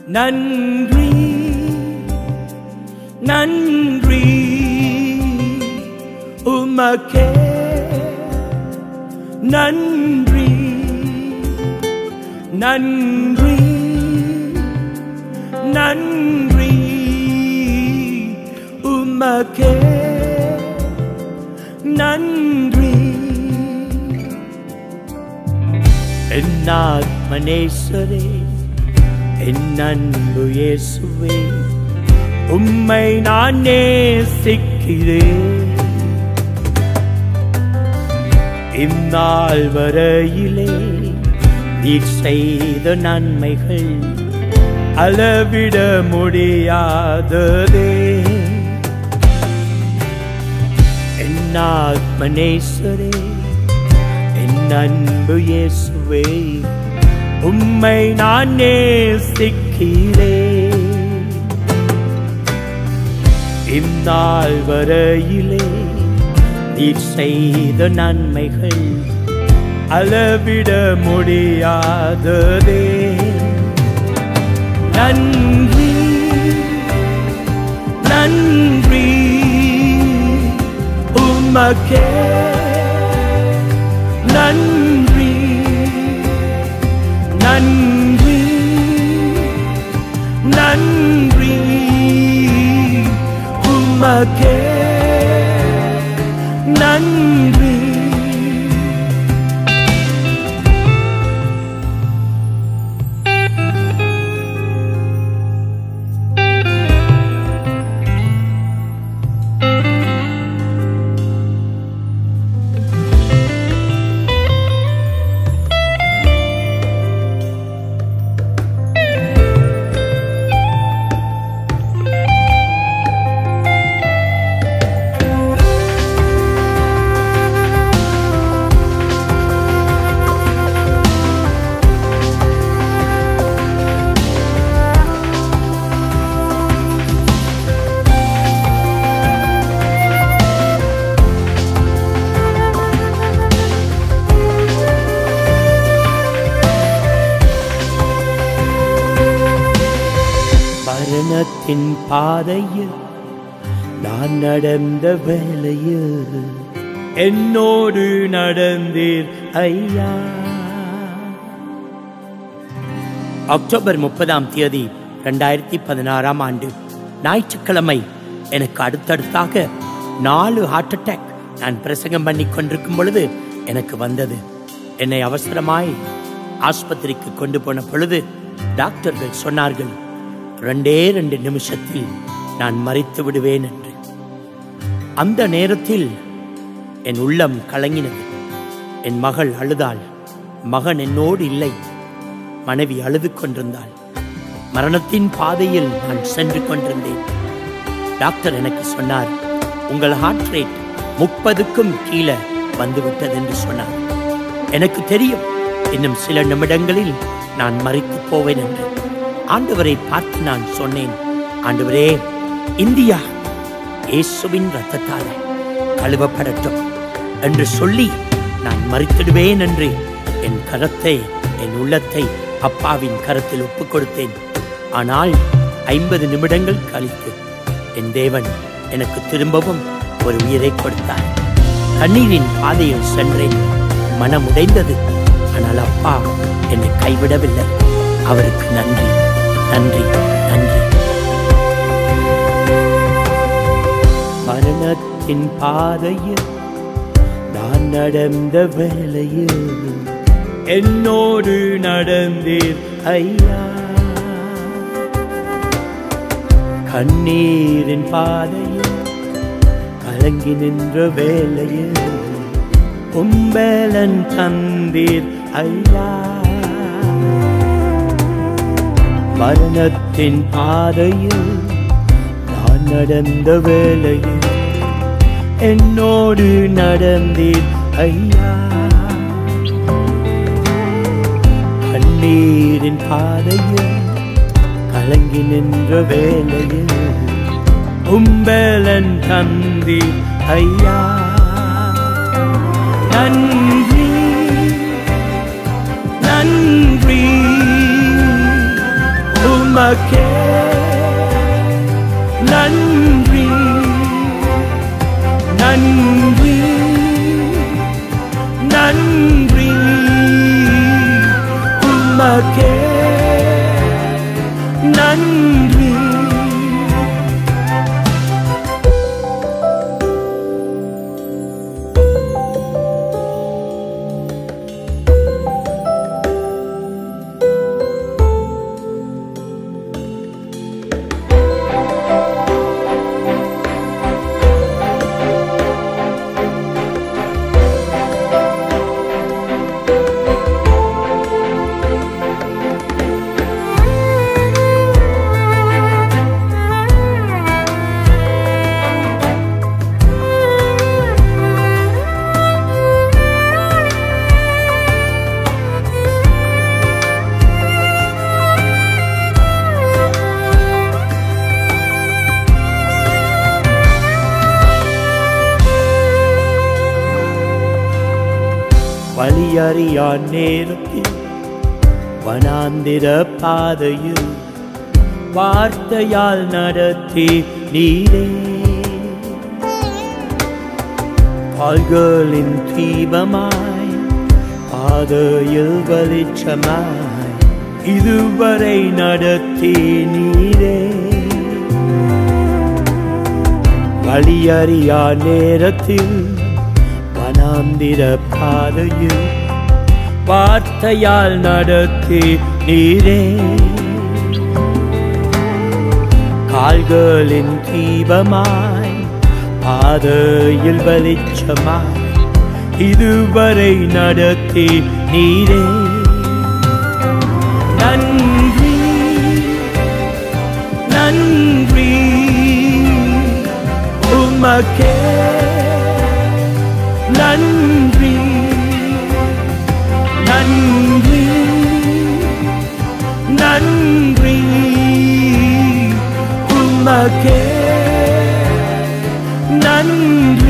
நன்றி நன்றி உமக்கே நன்றி நன்றி நன்றி உமக்கே நன்றி என் ஆத்மனேஸ்வரே என் அன்பு இயேசுவே உம்மை நான் நேசிக்கிறேன் இந்நாள் வரையிலே நீர் செய்த நன்மைகள் அளவிட முடியாததே என் ஆத்மனேஸ்வரே என் அன்பு இயேசுவே உம்மை நான் நேசிக்கிறேன் இந்நாள் வரையிலே நீர் செய்த நன்மைகள் அளவிட முடியாததே நன்றி நன்றி உமக்கே நன்றி நன்றி நன்றி உமக்கே நன்றி மரணத்தின் பாதையில் நான் நடந்த வேலையில் என்னோடு நடந்தீர் ஐயா அக்டோபர் முப்பதாம் தேதி ரெண்டாயிரத்தி பதினாறாம் ஆண்டு ஞாயிற்றுக்கிழமை எனக்கு அடுத்தடுத்தாக நாலு ஹார்ட் அட்டாக் நான் பிரசங்கம் பண்ணி கொண்டிருக்கும் பொழுது எனக்கு வந்தது என்னை அவசரமாய் ஆஸ்பத்திரிக்கு கொண்டு போன பொழுது டாக்டர்கள் சொன்னார்கள் ரெண்டே ரெண்டு நிமிஷத்தில் நான் மறித்து விடுவேன் என்று அந்த நேரத்தில் என் உள்ளம் கலங்கினது என் மகள் அழுதாள் மகன் என்னோடு இல்லை மனைவி அழுது கொண்டிருந்தாள் மரணத்தின் பாதையில் நான் சென்று கொண்டிருந்தேன் டாக்டர் எனக்கு சொன்னார் உங்கள் ஹார்ட் ரேட் முப்பதுக்கும் கீழே வந்துவிட்டது என்று சொன்னார் எனக்கு தெரியும் இன்னும் சில நிமிடங்களில் நான் மறித்து போவேன் என்று ஆண்டவரை பார்த்து நான் சொன்னேன் ஆண்டவரே இந்தியா இயேசுவின் ரத்தத்தால் கழுவப்படட்டும் என்று சொல்லி நான் மறித்திடுவேன் என்று என் கரத்தை என் உள்ளத்தை அப்பாவின் கரத்தில் ஒப்புக் கொடுத்தேன் ஆனால் ஐம்பது நிமிடங்கள் கழித்து என் தேவன் எனக்கு திரும்பவும் ஒரு உயிரை கொடுத்தார் கண்ணீரின் பாதையில் சென்றேன் மனம் உடைந்தது ஆனால் அப்பா என்னை கைவிடவில்லை அவருக்கு நன்றி நன்றி நன்றி மரணத்தின் பாதையில் நான் நடந்த வேளையில் என்னோடு நடந்தீர் ஐயா கண்ணீரின் பாதையில் கலங்கி நின்ற வேளையில் உம்பேலன் தந்தீர் ஐயா மரணத்தின் பாதையில் நான் நடந்த வேளையில் என்னோடு நடந்தீர் ஐயா கண்ணீரின் பாதையில் கலங்கி நின்ற வேளையில் உம்பலன் தந்தி ஐயா நன்றி நன்றி உம உமக்கே நன்றி நன்றி நன்றி உமக்கே நன்றி வழியறியா நேரத்தில் வனாந்திர பாதையில் வார்த்தையால் நடத்தி நீரே கால்களின் தீபமாய் பாதையில் வெளிச்சமாய் இதுவரை நடத்தி நீரே வழியறியா நேரத்தில் வனாந்திர பாதையில் வார்த்தையால் நடத்தி நீரே கால்களின் தீபமாய் பாதையில் வெளிச்சமாய் இதுவரை நடத்தி நீரே நன்றி நன்றி உமக்கே நன்றி நன்றி நன்றி உமக்கே நன்றி